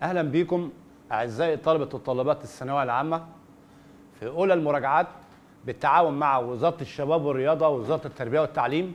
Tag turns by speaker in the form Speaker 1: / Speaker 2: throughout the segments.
Speaker 1: اهلا بكم اعزائي طلبه وطالبات الثانويه العامه في اولى المراجعات بالتعاون مع وزاره الشباب والرياضه ووزاره التربيه والتعليم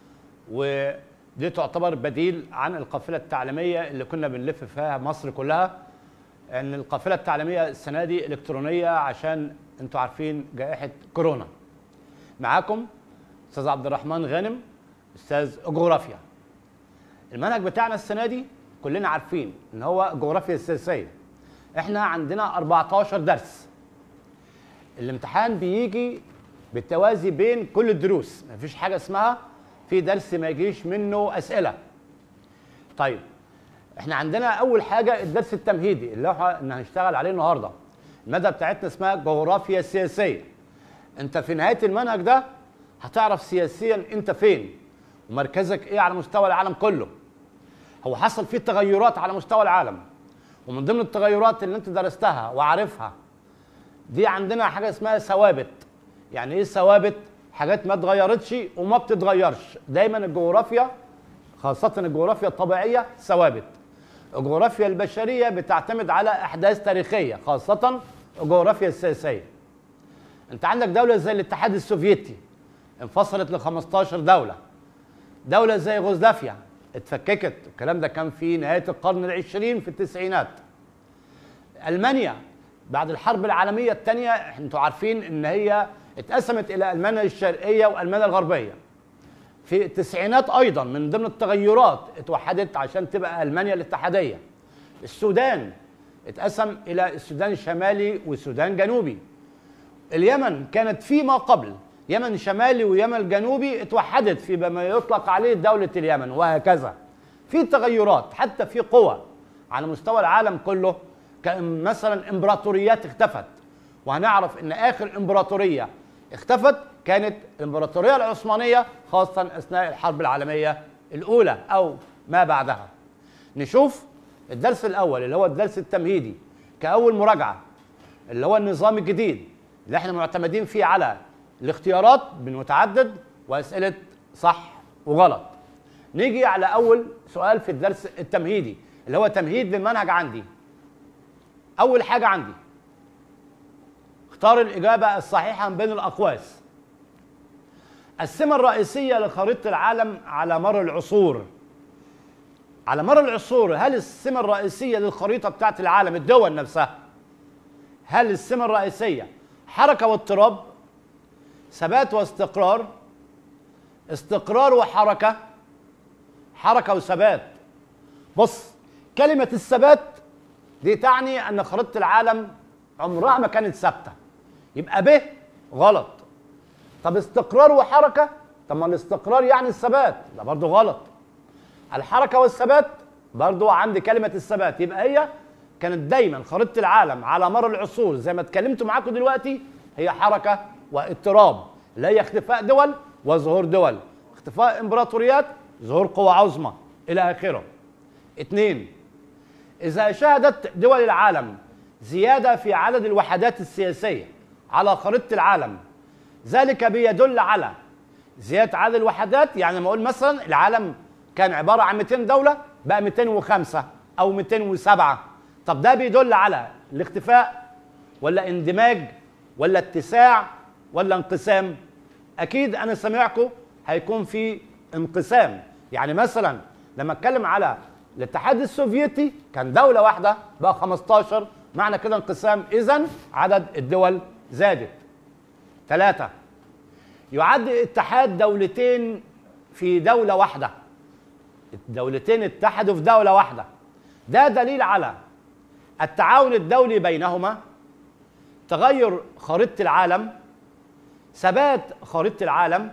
Speaker 1: ودي تعتبر بديل عن القافله التعليميه اللي كنا بنلف فيها مصر كلها ان القافله التعليميه السنه دي الكترونيه عشان انتوا عارفين جائحه كورونا معاكم استاذ عبد الرحمن غانم استاذ جغرافيا المنهج بتاعنا السنه دي كلنا عارفين ان هو جغرافيا سياسيه احنا عندنا 14 درس الامتحان بيجي بالتوازي بين كل الدروس مفيش حاجه اسمها في درس ما يجيش منه اسئله طيب احنا عندنا اول حاجه الدرس التمهيدي اللي هو ان هنشتغل عليه النهارده الماده بتاعتنا اسمها جغرافيا سياسيه انت في نهايه المنهج ده هتعرف سياسيا انت فين ومركزك ايه على مستوى العالم كله هو حصل فيه تغيرات على مستوى العالم ومن ضمن التغيرات اللي انت درستها وعارفها دي عندنا حاجه اسمها ثوابت يعني ايه ثوابت حاجات ما اتغيرتش وما بتتغيرش دايما الجغرافيا خاصه الجغرافيا الطبيعيه ثوابت الجغرافيا البشريه بتعتمد على احداث تاريخيه خاصه الجغرافيا السياسيه انت عندك دوله زي الاتحاد السوفيتي انفصلت ل 15 دوله دوله زي يوغوسلافيا اتفككت الكلام ده كان في نهايه القرن العشرين في التسعينات المانيا بعد الحرب العالميه الثانيه انتوا عارفين ان هي اتقسمت الى المانيا الشرقيه والمانيا الغربيه في التسعينات ايضا من ضمن التغيرات اتوحدت عشان تبقى المانيا الاتحاديه السودان اتقسم الى السودان الشمالي والسودان الجنوبي اليمن كانت فيما قبل يمن شمالي ويمن جنوبي اتوحدت في ما يطلق عليه دولة اليمن وهكذا في تغيرات حتى في قوى على مستوى العالم كله مثلا امبراطوريات اختفت وهنعرف ان اخر امبراطورية اختفت كانت الامبراطورية العثمانية خاصة اثناء الحرب العالمية الاولى او ما بعدها نشوف الدرس الاول اللي هو الدرس التمهيدي كاول مراجعة اللي هو النظام الجديد اللي احنا معتمدين فيه على الاختيارات بمتعدد واسئله صح وغلط نيجي على اول سؤال في الدرس التمهيدي اللي هو تمهيد للمنهج عندي اول حاجه عندي اختار الاجابه الصحيحه من بين الاقواس السمه الرئيسيه لخريطه العالم على مر العصور على مر العصور هل السمه الرئيسيه للخريطه بتاعت العالم الدول نفسها هل السمه الرئيسيه حركه واضطراب ثبات واستقرار استقرار وحركة حركة وثبات بص كلمة الثبات دي تعني أن خريطة العالم عمرها ما كانت ثابتة يبقى ب غلط طب استقرار وحركة طب ما الاستقرار يعني الثبات ده برضه غلط الحركة والثبات برضه عندي كلمة الثبات يبقى هي كانت دايما خريطة العالم على مر العصور زي ما اتكلمت معاكم دلوقتي هي حركة واضطراب اللي هي اختفاء دول وظهور دول اختفاء امبراطوريات ظهور قوى عظمى الى اخره اثنين اذا شهدت دول العالم زياده في عدد الوحدات السياسيه على خريطه العالم ذلك بيدل على زياده عدد الوحدات يعني لما اقول مثلا العالم كان عباره عن 200 دوله بقى 205 او 207 طب ده بيدل على الاختفاء ولا اندماج ولا اتساع ولا انقسام اكيد انا سامعكم هيكون في انقسام يعني مثلا لما اتكلم على الاتحاد السوفيتي كان دوله واحده بقى 15 معنى كده انقسام اذا عدد الدول زادت ثلاثة يعد اتحاد دولتين في دولة واحدة الدولتين اتحدوا في دولة واحدة ده دليل على التعاون الدولي بينهما تغير خريطة العالم ثبات خريطة العالم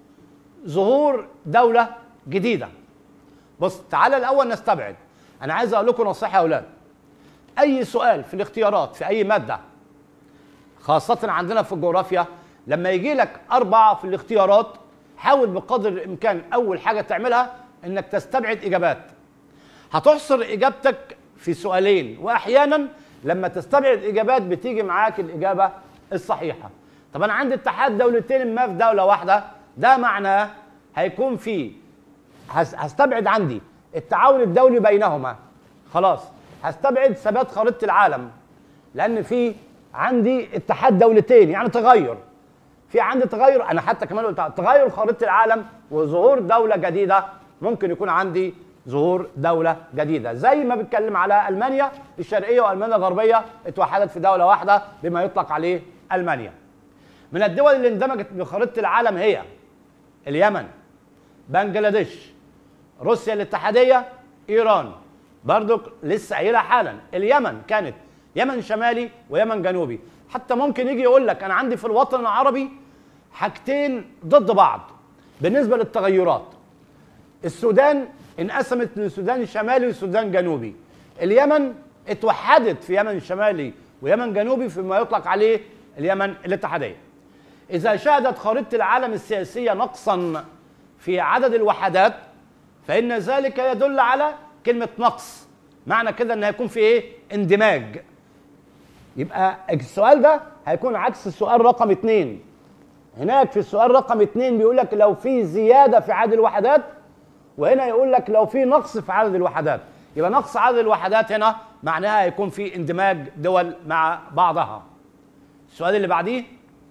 Speaker 1: ظهور دولة جديدة بص تعالى الأول نستبعد أنا عايز أقول لكم نصيحة يا أولاد أي سؤال في الاختيارات في أي مادة خاصة عندنا في الجغرافيا لما يجي لك أربعة في الاختيارات حاول بقدر الإمكان أول حاجة تعملها إنك تستبعد إجابات هتحصر إجابتك في سؤالين وأحيانا لما تستبعد اجابات بتيجي معاك الاجابه الصحيحه طب انا عندي اتحاد دولتين ما في دوله واحده ده معناه هيكون في هستبعد عندي التعاون الدولي بينهما خلاص هستبعد ثبات خريطه العالم لان في عندي اتحاد دولتين يعني تغير في عندي تغير انا حتى كمان قلت تغير خريطه العالم وظهور دوله جديده ممكن يكون عندي ظهور دوله جديده زي ما بتكلم على المانيا الشرقيه والمانيا الغربيه اتوحدت في دوله واحده بما يطلق عليه المانيا من الدول اللي اندمجت بخريطه العالم هي اليمن بنجلاديش روسيا الاتحاديه ايران برضك لسه قايلها حالا اليمن كانت يمن شمالي ويمن جنوبي حتى ممكن يجي يقول لك انا عندي في الوطن العربي حاجتين ضد بعض بالنسبه للتغيرات السودان انقسمت للسودان الشمالي والسودان الجنوبي اليمن اتوحدت في يمن شمالي ويمن جنوبي فيما يطلق عليه اليمن الاتحاديه اذا شهدت خريطه العالم السياسيه نقصا في عدد الوحدات فان ذلك يدل على كلمه نقص معنى كده ان هيكون في ايه اندماج يبقى السؤال ده هيكون عكس السؤال رقم اتنين هناك في السؤال رقم اتنين بيقول لك لو في زياده في عدد الوحدات وهنا يقول لك لو في نقص في عدد الوحدات يبقى نقص عدد الوحدات هنا معناها هيكون في اندماج دول مع بعضها السؤال اللي بعديه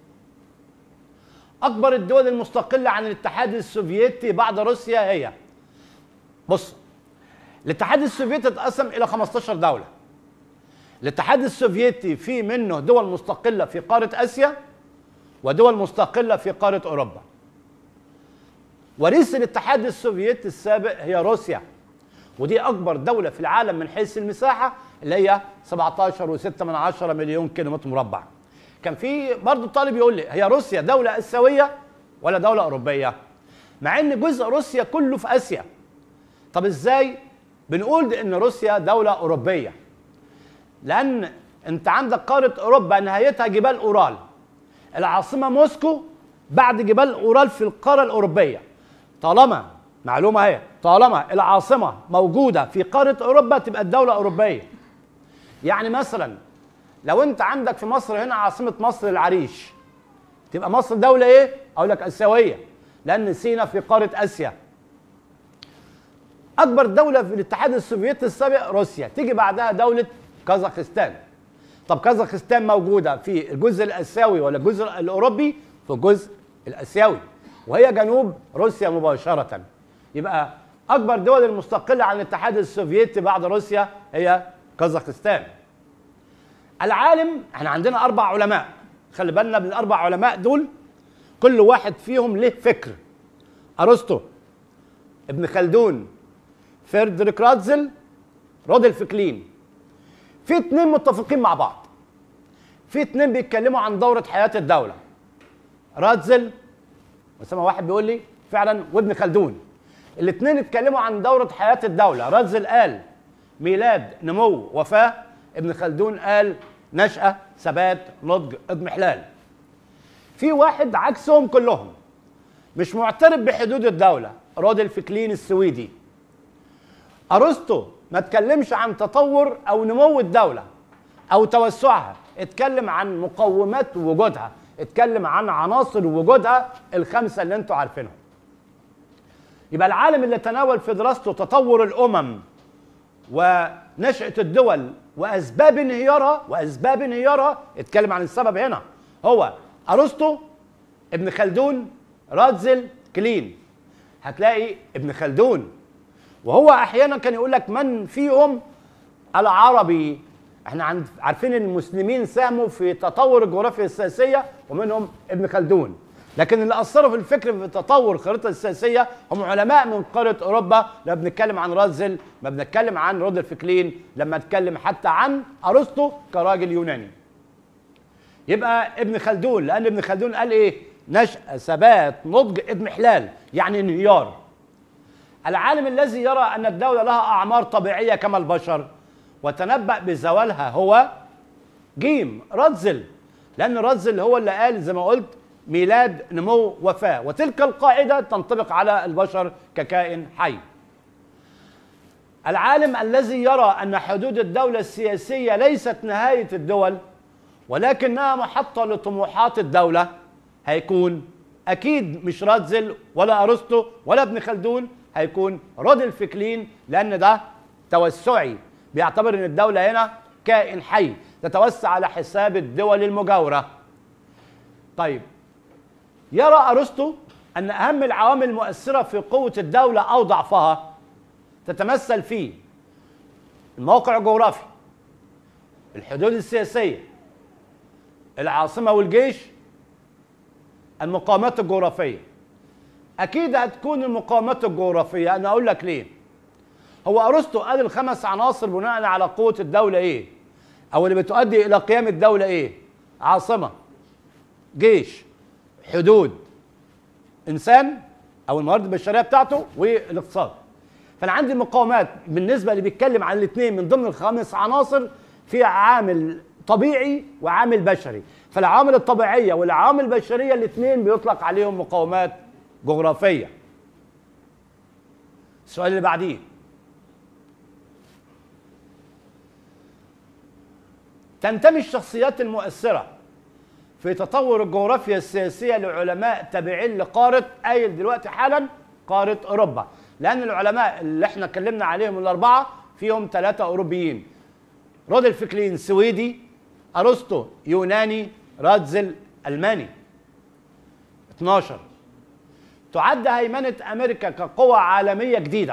Speaker 1: اكبر الدول المستقله عن الاتحاد السوفيتي بعد روسيا هي بص الاتحاد السوفيتي اتقسم الى 15 دوله الاتحاد السوفيتي في منه دول مستقله في قاره اسيا ودول مستقله في قاره اوروبا وريث الاتحاد السوفيتي السابق هي روسيا ودي اكبر دوله في العالم من حيث المساحه اللي هي 17.6 من عشرة مليون كيلومتر مربع كان في برضه طالب يقول لي هي روسيا دوله اسيويه ولا دوله اوروبيه مع ان جزء روسيا كله في اسيا طب ازاي بنقول ان روسيا دوله اوروبيه لان انت عندك قاره اوروبا نهايتها جبال اورال العاصمه موسكو بعد جبال اورال في القاره الاوروبيه طالما معلومه اهي طالما العاصمه موجوده في قاره اوروبا تبقى الدوله اوروبيه يعني مثلا لو انت عندك في مصر هنا عاصمه مصر العريش تبقى مصر دوله ايه اقول لك اسيويه لان سينا في قاره اسيا اكبر دوله في الاتحاد السوفيتي السابق روسيا تيجي بعدها دوله كازاخستان طب كازاخستان موجوده في الجزء الاسيوي ولا الجزء الاوروبي في الجزء الاسيوي وهي جنوب روسيا مباشره يبقى اكبر دول المستقله عن الاتحاد السوفيتي بعد روسيا هي كازاخستان العالم احنا عندنا اربع علماء خلي بالنا من الاربع علماء دول كل واحد فيهم له فكر ارسطو ابن خلدون فردريك راتزل رودلف كلين في اتنين متفقين مع بعض في اتنين بيتكلموا عن دورة حياة الدولة راتزل وسامة واحد بيقول لي فعلا وابن خلدون الاتنين اتكلموا عن دورة حياة الدولة راتزل قال ميلاد نمو وفاة ابن خلدون قال نشأة ثبات نضج اضمحلال في واحد عكسهم كلهم مش معترف بحدود الدولة رودلف كلين السويدي ارسطو ما اتكلمش عن تطور او نمو الدوله او توسعها اتكلم عن مقومات وجودها اتكلم عن عناصر وجودها الخمسه اللي انتوا عارفينهم يبقى العالم اللي تناول في دراسته تطور الامم ونشاه الدول واسباب انهيارها واسباب انهيارها اتكلم عن السبب هنا هو ارسطو ابن خلدون راتزل كلين هتلاقي ابن خلدون وهو احيانا كان يقول لك من فيهم العربي احنا عارفين ان المسلمين ساهموا في تطور الجغرافيا السياسيه ومنهم ابن خلدون لكن اللي اثروا في الفكر في تطور الخريطه السياسيه هم علماء من قاره اوروبا لما بنتكلم عن رازل ما بنتكلم عن رودلف كلين لما نتكلم حتى عن ارسطو كراجل يوناني يبقى ابن خلدون لان ابن خلدون قال ايه نشأة ثبات نضج اضمحلال يعني انهيار العالم الذي يرى ان الدوله لها اعمار طبيعيه كما البشر وتنبأ بزوالها هو جيم راتزل لان راتزل هو اللي قال زي ما قلت ميلاد نمو وفاه وتلك القاعده تنطبق على البشر ككائن حي العالم الذي يرى ان حدود الدوله السياسيه ليست نهايه الدول ولكنها محطه لطموحات الدوله هيكون اكيد مش راتزل ولا ارسطو ولا ابن خلدون هيكون رودلف كلين لان ده توسعي بيعتبر ان الدوله هنا كائن حي تتوسع على حساب الدول المجاوره طيب يرى ارسطو ان اهم العوامل المؤثره في قوه الدوله او ضعفها تتمثل في الموقع الجغرافي الحدود السياسيه العاصمه والجيش المقاومات الجغرافيه اكيد هتكون المقاومات الجغرافيه انا اقول لك ليه هو ارسطو قال الخمس عناصر بناء على قوه الدوله ايه او اللي بتؤدي الى قيام الدوله ايه عاصمه جيش حدود انسان او الموارد البشريه بتاعته والاقتصاد فانا عندي المقاومات بالنسبه اللي بيتكلم عن الاثنين من ضمن الخمس عناصر فيها عامل طبيعي وعامل بشري فالعوامل الطبيعيه والعوامل البشريه الاثنين بيطلق عليهم مقاومات جغرافيه السؤال اللي بعديه تنتمي الشخصيات المؤثره في تطور الجغرافيا السياسيه لعلماء تابعين لقاره قايل دلوقتي حالا قاره اوروبا لان العلماء اللي احنا اتكلمنا عليهم الاربعه فيهم ثلاثه اوروبيين رودolf كلين سويدي ارسطو يوناني راتزل الماني 12 تعد هيمنه امريكا كقوه عالميه جديده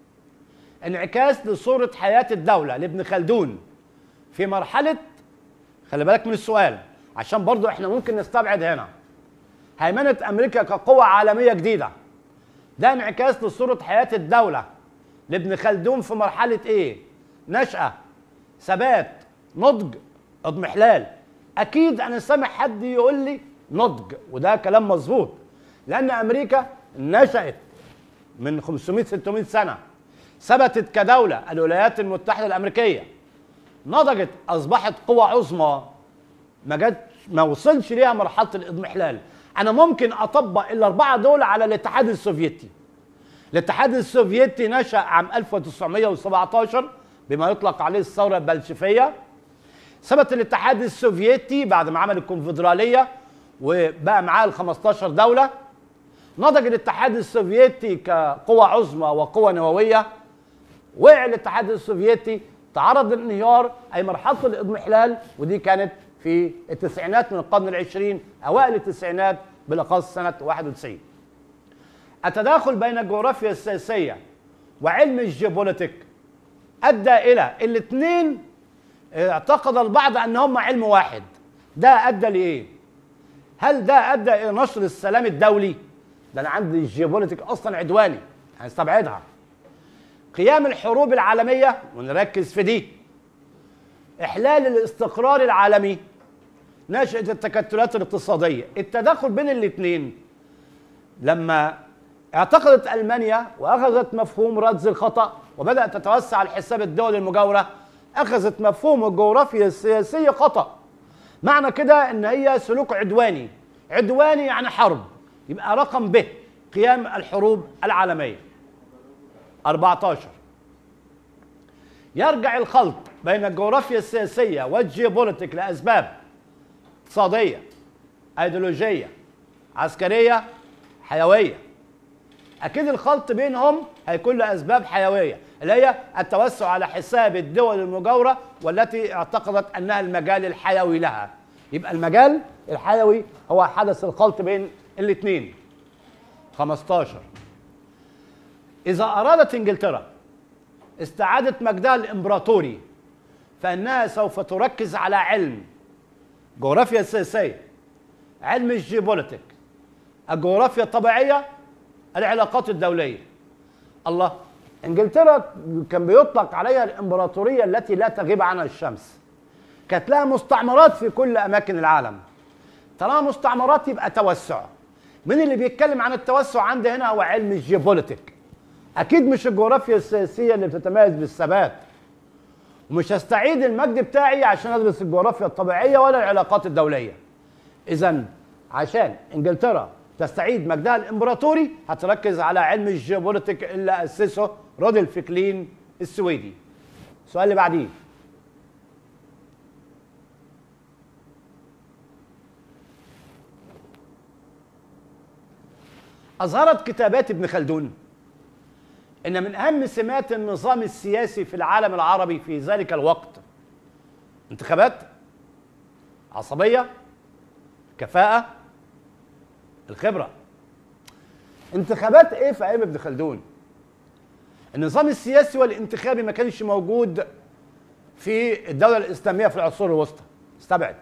Speaker 1: انعكاس لصوره حياه الدوله لابن خلدون في مرحله خلي بالك من السؤال عشان برضو احنا ممكن نستبعد هنا هيمنه امريكا كقوه عالميه جديده ده انعكاس لصوره حياه الدوله لابن خلدون في مرحله ايه نشاه ثبات نضج اضمحلال اكيد انا سامع حد يقول لي نضج وده كلام مظبوط لان امريكا نشات من 500 600 سنه ثبتت كدوله الولايات المتحده الامريكيه نضجت اصبحت قوه عظمى ما جت ما وصلش ليها مرحله الاضمحلال انا ممكن اطبق الاربعه دول على الاتحاد السوفيتي الاتحاد السوفيتي نشا عام 1917 بما يطلق عليه الثوره البلشفيه ثبت الاتحاد السوفيتي بعد ما عمل الكونفدراليه وبقى معاه ال 15 دوله نضج الاتحاد السوفيتي كقوة عظمى وقوة نووية وقع الاتحاد السوفيتي تعرض للانهيار أي مرحلة الإضمحلال ودي كانت في التسعينات من القرن العشرين أوائل التسعينات بالأخص سنة 91 التداخل بين الجغرافيا السياسية وعلم الجيوبوليتيك أدى إلى الاثنين اعتقد البعض أن هم علم واحد ده أدى لإيه؟ هل ده أدى إلى نشر السلام الدولي؟ ده أنا عندي الجيوبوليتيك أصلا عدواني هنستبعدها قيام الحروب العالمية ونركز في دي إحلال الاستقرار العالمي نشأة التكتلات الاقتصادية التداخل بين الاثنين لما اعتقدت ألمانيا وأخذت مفهوم رد الخطأ وبدأت تتوسع على حساب الدول المجاورة أخذت مفهوم الجغرافيا السياسية خطأ معنى كده إن هي سلوك عدواني عدواني يعني حرب يبقى رقم ب قيام الحروب العالمية 14 يرجع الخلط بين الجغرافيا السياسية والجيوبوليتيك لأسباب اقتصادية أيديولوجية عسكرية حيوية أكيد الخلط بينهم هيكون لأسباب حيوية اللي هي التوسع على حساب الدول المجاورة والتي اعتقدت أنها المجال الحيوي لها يبقى المجال الحيوي هو حدث الخلط بين الاثنين 15 إذا أرادت إنجلترا استعادة مجدها الإمبراطوري فإنها سوف تركز على علم جغرافيا السياسية علم الجيوبوليتيك الجغرافيا الطبيعية العلاقات الدولية الله انجلترا كان بيطلق عليها الامبراطورية التي لا تغيب عنها الشمس كانت لها مستعمرات في كل أماكن العالم طالما مستعمرات يبقى توسع من اللي بيتكلم عن التوسع عندي هنا هو علم الجيوبوليتيك اكيد مش الجغرافيا السياسيه اللي بتتميز بالثبات ومش هستعيد المجد بتاعي عشان ادرس الجغرافيا الطبيعيه ولا العلاقات الدوليه اذا عشان انجلترا تستعيد مجدها الامبراطوري هتركز على علم الجيوبوليتيك اللي اسسه رودolf كلين السويدي السؤال اللي بعديه اظهرت كتابات ابن خلدون ان من اهم سمات النظام السياسي في العالم العربي في ذلك الوقت انتخابات عصبيه كفاءه الخبره انتخابات ايه في ايام ابن خلدون النظام السياسي والانتخابي ما كانش موجود في الدوله الاسلاميه في العصور الوسطى استبعد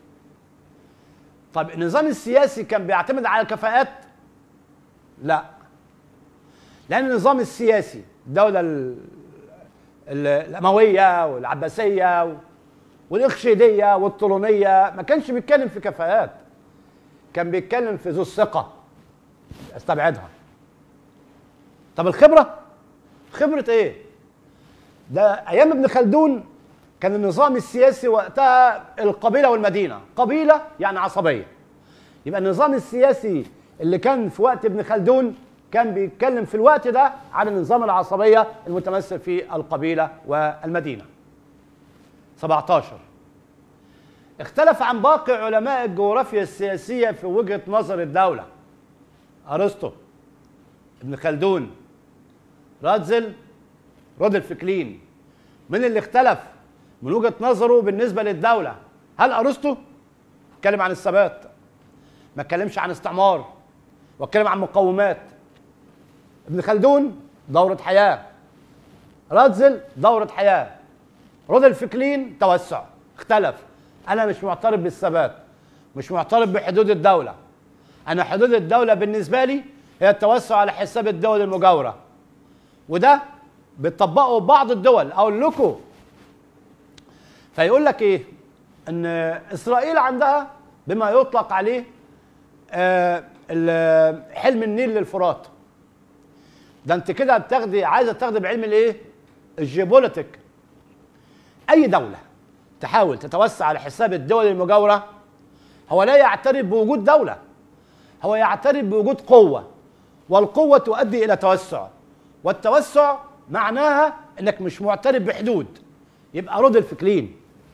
Speaker 1: طب النظام السياسي كان بيعتمد على الكفاءات لا لان النظام السياسي الدوله ال- ال- الامويه والعباسيه والاخشيديه والطولونيه ما كانش بيتكلم في كفاءات كان بيتكلم في ذو الثقه استبعدها طب الخبره خبره ايه ده ايام ابن خلدون كان النظام السياسي وقتها القبيله والمدينه قبيله يعني عصبيه يبقى النظام السياسي اللي كان في وقت ابن خلدون كان بيتكلم في الوقت ده عن النظام العصبيه المتمثل في القبيله والمدينه 17 اختلف عن باقي علماء الجغرافيا السياسيه في وجهه نظر الدوله ارسطو ابن خلدون راتزل رودolf كلين من اللي اختلف من وجهه نظره بالنسبه للدوله هل ارسطو اتكلم عن الثبات ما اتكلمش عن استعمار واتكلم عن مقومات ابن خلدون دورة حياة راتزل دورة حياة رودolf كلين توسع اختلف انا مش معترف بالثبات مش معترف بحدود الدولة انا حدود الدولة بالنسبة لي هي التوسع على حساب الدول المجاورة وده بتطبقه بعض الدول اقول لكم فيقول لك ايه ان اسرائيل عندها بما يطلق عليه آه، ال- حلم النيل للفرات ده انت كده بتاخدي عايزه تاخدي بعلم الايه الجيوبوليتيك اي دوله تحاول تتوسع على حساب الدول المجاوره هو لا يعترف بوجود دوله هو يعترف بوجود قوه والقوه تؤدي الى توسع والتوسع معناها انك مش معترف بحدود يبقى رودolf كلين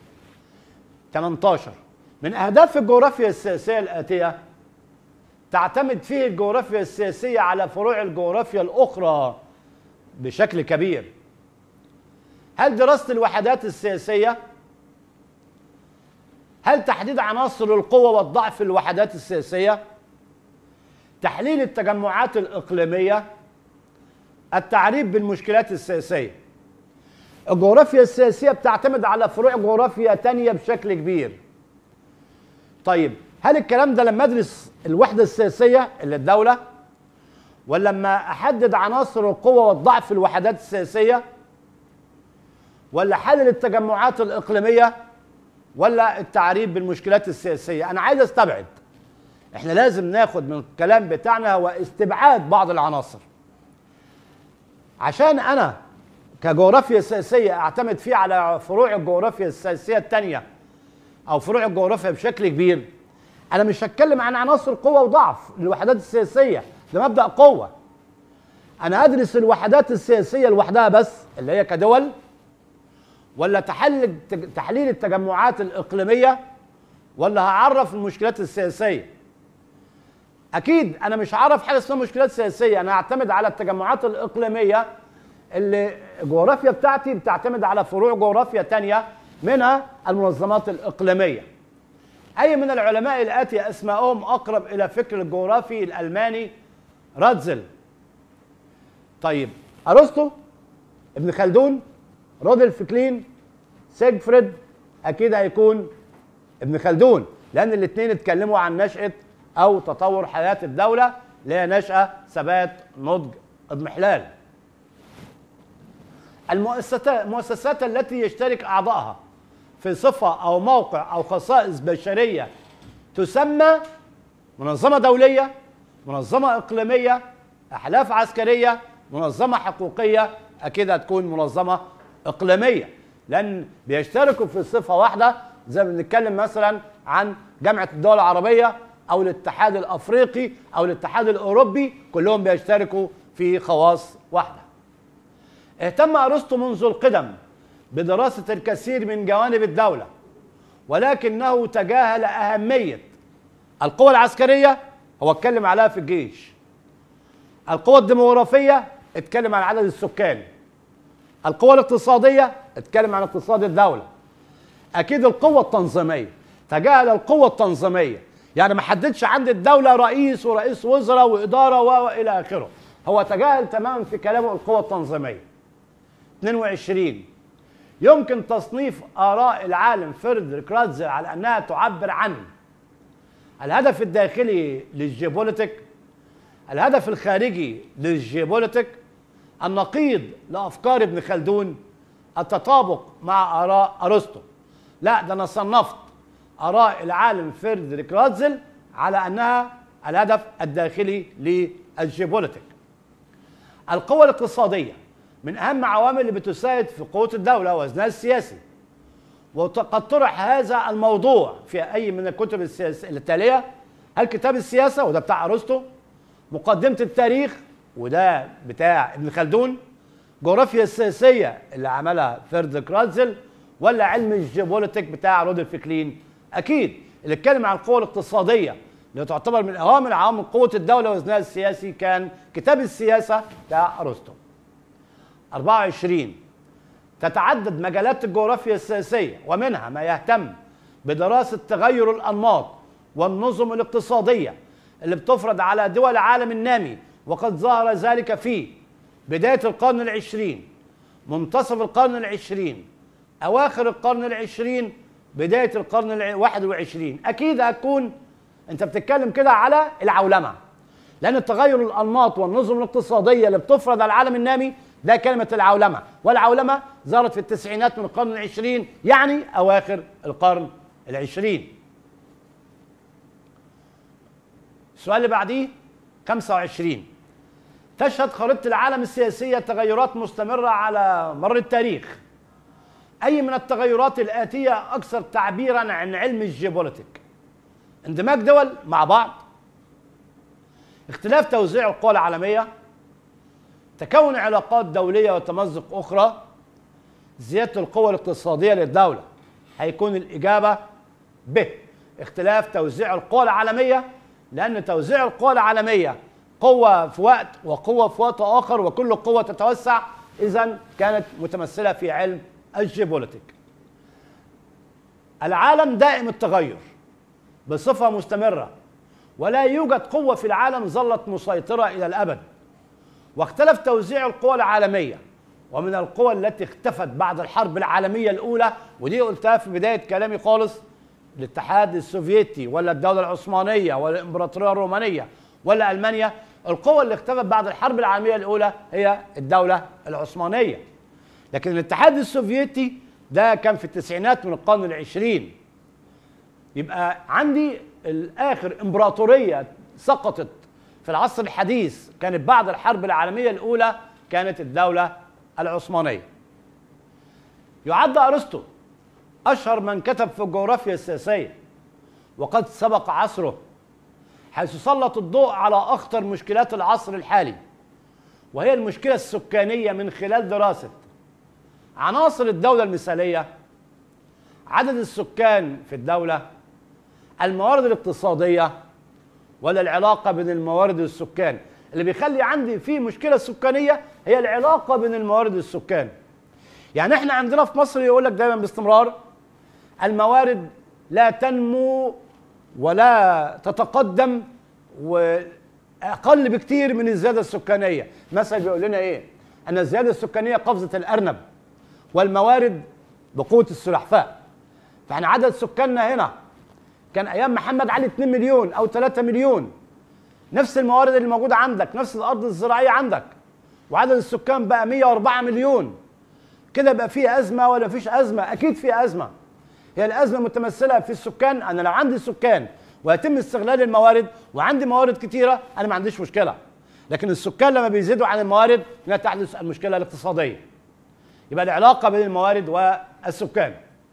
Speaker 1: 18 من اهداف الجغرافيا السياسيه الاتيه تعتمد فيه الجغرافيا السياسيه على فروع الجغرافيا الاخرى بشكل كبير هل دراسه الوحدات السياسيه هل تحديد عناصر القوه والضعف في الوحدات السياسيه تحليل التجمعات الاقليميه التعريف بالمشكلات السياسيه الجغرافيا السياسيه بتعتمد على فروع جغرافيا تانية بشكل كبير طيب هل الكلام ده لما ادرس الوحده السياسيه اللي الدوله ولا لما احدد عناصر القوه والضعف في الوحدات السياسيه ولا حلل التجمعات الاقليميه ولا التعريف بالمشكلات السياسيه انا عايز استبعد احنا لازم ناخد من الكلام بتاعنا هو استبعاد بعض العناصر عشان انا كجغرافيا سياسيه اعتمد فيه على فروع الجغرافيا السياسيه الثانيه او فروع الجغرافيا بشكل كبير انا مش هتكلم عن عناصر قوه وضعف للوحدات السياسيه ده مبدا قوه انا ادرس الوحدات السياسيه لوحدها بس اللي هي كدول ولا تحلل تحليل التجمعات الاقليميه ولا هعرف المشكلات السياسيه اكيد انا مش هعرف حاجه اسمها مشكلات سياسيه انا هعتمد على التجمعات الاقليميه اللي الجغرافيا بتاعتي بتعتمد على فروع جغرافيا تانية منها المنظمات الإقليمية أي من العلماء الآتي أسماءهم أقرب إلى فكر الجغرافي الألماني راتزل طيب أرسطو ابن خلدون رودolf كلين سيجفريد أكيد هيكون ابن خلدون لأن الاثنين اتكلموا عن نشأة أو تطور حياة الدولة اللي هي نشأة ثبات نضج اضمحلال المؤسسات المؤسسات التي يشترك اعضائها في صفه او موقع او خصائص بشريه تسمى منظمه دوليه منظمه اقليميه احلاف عسكريه منظمه حقوقيه اكيد هتكون منظمه اقليميه لان بيشتركوا في صفه واحده زي ما بنتكلم مثلا عن جامعه الدول العربيه او الاتحاد الافريقي او الاتحاد الاوروبي كلهم بيشتركوا في خواص واحده اهتم ارسطو منذ القدم بدراسه الكثير من جوانب الدوله ولكنه تجاهل اهميه القوى العسكريه هو اتكلم عليها في الجيش القوى الديموغرافيه اتكلم عن عدد السكان القوة الاقتصادية اتكلم عن اقتصاد الدولة اكيد القوة التنظيمية تجاهل القوة التنظيمية يعني ما حددش عند الدولة رئيس ورئيس وزراء وإدارة والى آخره هو تجاهل تماما في كلامه القوة التنظيمية 22 يمكن تصنيف آراء العالم فريدريك راتزل على أنها تعبر عن الهدف الداخلي للجيوبوليتيك الهدف الخارجي للجيوبوليتيك النقيض لأفكار ابن خلدون التطابق مع آراء أرسطو لا ده أنا صنفت آراء العالم فريدريك راتزل على أنها الهدف الداخلي للجيوبوليتيك القوة الاقتصادية من أهم عوامل اللي بتساعد في قوة الدولة وزنها السياسي وقد طرح هذا الموضوع في أي من الكتب السياسية التالية هل كتاب السياسة وده بتاع أرسطو مقدمة التاريخ وده بتاع ابن خلدون جغرافيا السياسية اللي عملها فردريك راتزل ولا علم الجيوبوليتيك بتاع رودولف كلين أكيد اللي اتكلم عن القوة الاقتصادية اللي تعتبر من أهم عوامل قوة الدولة وزنها السياسي كان كتاب السياسة بتاع أرسطو 24 تتعدد مجالات الجغرافيا السياسية ومنها ما يهتم بدراسة تغير الأنماط والنظم الاقتصادية اللي بتفرض على دول العالم النامي وقد ظهر ذلك في بداية القرن العشرين منتصف القرن العشرين أواخر القرن العشرين بداية القرن الواحد والعشرين أكيد هتكون أنت بتتكلم كده على العولمة لأن تغير الأنماط والنظم الاقتصادية اللي بتفرض على العالم النامي ده كلمة العولمة والعولمة ظهرت في التسعينات من القرن العشرين يعني أواخر القرن العشرين السؤال اللي بعديه 25 تشهد خريطة العالم السياسية تغيرات مستمرة على مر التاريخ أي من التغيرات الآتية أكثر تعبيرا عن علم الجيوبوليتيك اندماج دول مع بعض اختلاف توزيع القوى العالمية تكون علاقات دولية وتمزق أخرى زيادة القوة الاقتصادية للدولة هيكون الإجابة ب اختلاف توزيع القوى العالمية لأن توزيع القوى العالمية قوة في وقت وقوة في وقت آخر وكل قوة تتوسع إذا كانت متمثلة في علم الجيوبوليتيك العالم دائم التغير بصفة مستمرة ولا يوجد قوة في العالم ظلت مسيطرة إلى الأبد واختلف توزيع القوى العالمية ومن القوى التي اختفت بعد الحرب العالمية الأولى ودي قلتها في بداية كلامي خالص الاتحاد السوفيتي ولا الدولة العثمانية ولا الإمبراطورية الرومانية ولا ألمانيا القوة اللي اختفت بعد الحرب العالمية الأولى هي الدولة العثمانية لكن الاتحاد السوفيتي ده كان في التسعينات من القرن العشرين يبقى عندي الآخر إمبراطورية سقطت في العصر الحديث كانت بعد الحرب العالمية الأولى كانت الدولة العثمانية يعد أرسطو أشهر من كتب في الجغرافيا السياسية وقد سبق عصره حيث سلط الضوء على أخطر مشكلات العصر الحالي وهي المشكلة السكانية من خلال دراسة عناصر الدولة المثالية عدد السكان في الدولة الموارد الاقتصادية ولا العلاقة بين الموارد والسكان اللي بيخلي عندي في مشكلة سكانية هي العلاقة بين الموارد والسكان يعني احنا عندنا في مصر يقول لك دايما باستمرار الموارد لا تنمو ولا تتقدم واقل بكتير من الزياده السكانيه مثلا بيقول لنا ايه ان الزياده السكانيه قفزه الارنب والموارد بقوه السلحفاء فاحنا عدد سكاننا هنا كان ايام محمد علي 2 مليون او 3 مليون نفس الموارد اللي موجوده عندك نفس الارض الزراعيه عندك وعدد السكان بقى 104 مليون كده بقى فيه ازمه ولا فيش ازمه اكيد في ازمه هي الازمه متمثله في السكان انا لو عندي سكان ويتم استغلال الموارد وعندي موارد كتيره انا ما عنديش مشكله لكن السكان لما بيزيدوا عن الموارد هنا تحدث المشكله الاقتصاديه يبقى العلاقه بين الموارد والسكان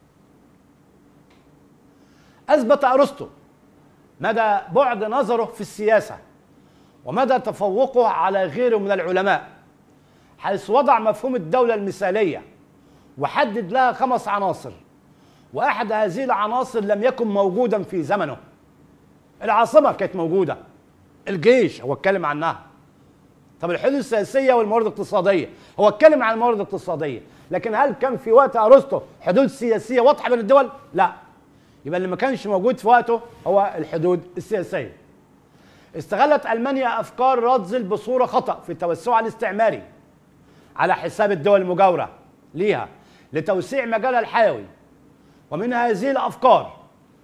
Speaker 1: اثبت ارسطو مدى بعد نظره في السياسه ومدى تفوقه على غيره من العلماء حيث وضع مفهوم الدوله المثاليه وحدد لها خمس عناصر واحد هذه العناصر لم يكن موجودا في زمنه العاصمه كانت موجوده الجيش هو اتكلم عنها طب الحدود السياسيه والموارد الاقتصاديه هو اتكلم عن الموارد الاقتصاديه لكن هل كان في وقت ارسطو حدود سياسيه واضحه بين الدول لا يبقى اللي ما كانش موجود في وقته هو الحدود السياسيه استغلت المانيا افكار رادزل بصوره خطا في توسعها الاستعماري على حساب الدول المجاوره ليها لتوسيع مجالها الحيوي ومن هذه الافكار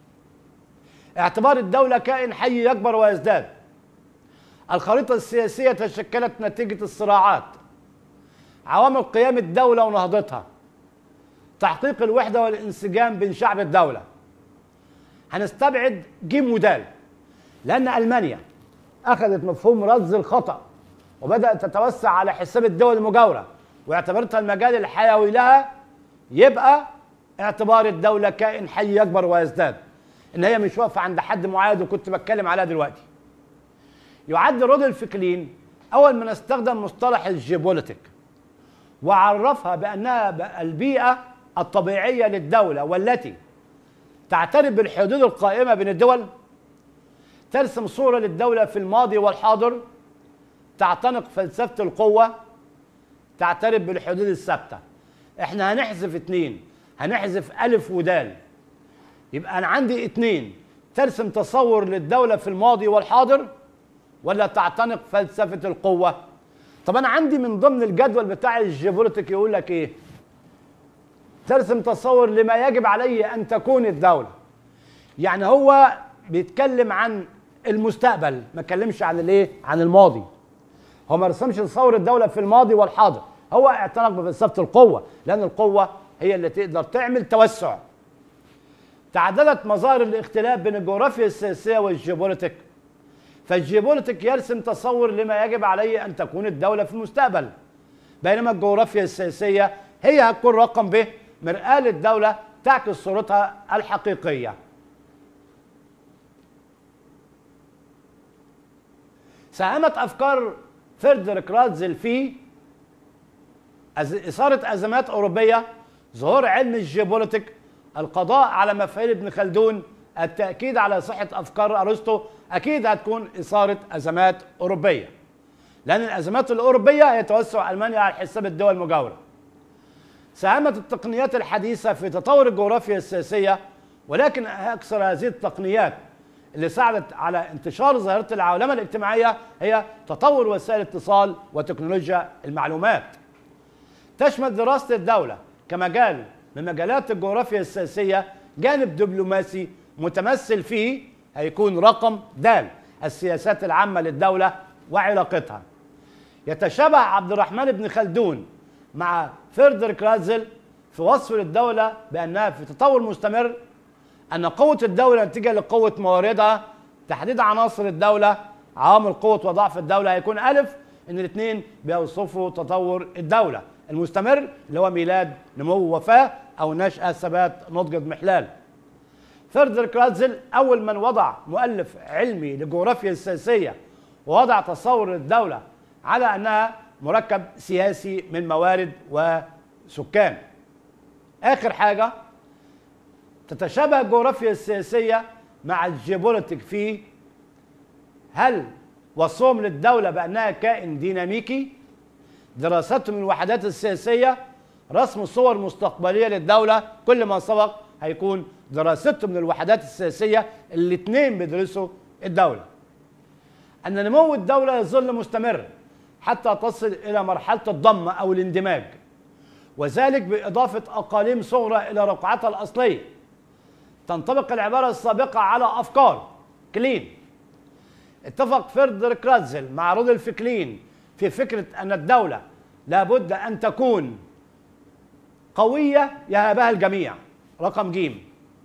Speaker 1: اعتبار الدوله كائن حي يكبر ويزداد الخريطه السياسيه تشكلت نتيجه الصراعات عوامل قيام الدوله ونهضتها تحقيق الوحده والانسجام بين شعب الدوله هنستبعد جيم ودال لان المانيا اخذت مفهوم رز الخطا وبدات تتوسع على حساب الدول المجاوره واعتبرتها المجال الحيوي لها يبقى اعتبار الدوله كائن حي يكبر ويزداد ان هي مش واقفه عند حد معين وكنت بتكلم عليها دلوقتي يعد رودولف كلين اول من استخدم مصطلح الجيوبوليتيك وعرفها بانها البيئه الطبيعيه للدوله والتي تعترف بالحدود القائمه بين الدول ترسم صوره للدوله في الماضي والحاضر تعتنق فلسفه القوه تعترف بالحدود الثابته احنا هنحذف اتنين هنحذف الف ودال يبقى انا عندي اتنين ترسم تصور للدوله في الماضي والحاضر ولا تعتنق فلسفه القوه طب انا عندي من ضمن الجدول بتاع الجيوبوليتيك يقول لك ايه ترسم تصور لما يجب عليه ان تكون الدوله يعني هو بيتكلم عن المستقبل ما اتكلمش عن الايه عن الماضي هو ما رسمش تصور الدوله في الماضي والحاضر هو اعتنق بفلسفه القوه لان القوه هي اللي تقدر تعمل توسع تعددت مظاهر الاختلاف بين الجغرافيا السياسيه والجيوبوليتيك فالجيوبوليتيك يرسم تصور لما يجب عليه ان تكون الدوله في المستقبل بينما الجغرافيا السياسيه هي هتكون رقم ب مرآة للدولة تعكس صورتها الحقيقية ساهمت أفكار فردريك رادزل في إثارة أزمات أوروبية ظهور علم الجيوبوليتيك القضاء على مفاهيم ابن خلدون التأكيد على صحة أفكار أرسطو أكيد هتكون إثارة أزمات أوروبية لأن الأزمات الأوروبية هي توسع ألمانيا على حساب الدول المجاورة ساهمت التقنيات الحديثة في تطور الجغرافيا السياسية ولكن أكثر هذه التقنيات اللي ساعدت على انتشار ظاهرة العولمة الاجتماعية هي تطور وسائل الاتصال وتكنولوجيا المعلومات تشمل دراسة الدولة كمجال من مجالات الجغرافيا السياسية جانب دبلوماسي متمثل فيه هيكون رقم د السياسات العامة للدولة وعلاقتها يتشابه عبد الرحمن بن خلدون مع فردريك رازل في وصف للدولة بأنها في تطور مستمر أن قوة الدولة نتيجة لقوة مواردها تحديد عناصر الدولة عوامل قوة وضعف الدولة هيكون ألف إن الاثنين بيوصفوا تطور الدولة المستمر اللي هو ميلاد نمو وفاة أو نشأة ثبات نضج اضمحلال فردريك رازل أول من وضع مؤلف علمي للجغرافيا السياسية ووضع تصور الدولة على أنها مركب سياسي من موارد وسكان اخر حاجه تتشابه الجغرافيا السياسيه مع الجيوبوليتيك في هل وصفهم للدوله بانها كائن ديناميكي دراستهم الوحدات السياسيه رسم صور مستقبليه للدوله كل ما سبق هيكون دراستهم للوحدات السياسيه الاثنين بيدرسوا الدوله ان نمو الدوله يظل مستمر حتى تصل الى مرحله الضم او الاندماج وذلك باضافه اقاليم صغرى الى رقعتها الاصليه تنطبق العباره السابقه على افكار كلين اتفق فردريك رازل مع رودولف كلين في فكره ان الدوله لابد ان تكون قويه يهابها الجميع رقم جيم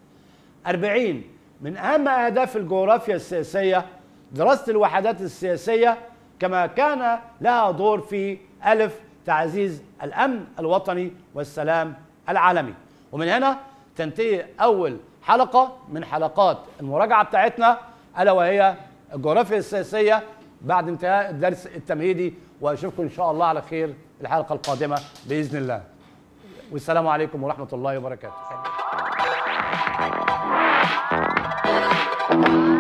Speaker 1: 40 من اهم اهداف الجغرافيا السياسيه دراسه الوحدات السياسيه كما كان لها دور في ألف تعزيز الأمن الوطني والسلام العالمي ومن هنا تنتهي أول حلقة من حلقات المراجعة بتاعتنا ألا وهي الجغرافيا السياسية بعد انتهاء الدرس التمهيدي وأشوفكم إن شاء الله على خير الحلقة القادمة بإذن الله والسلام عليكم ورحمة الله وبركاته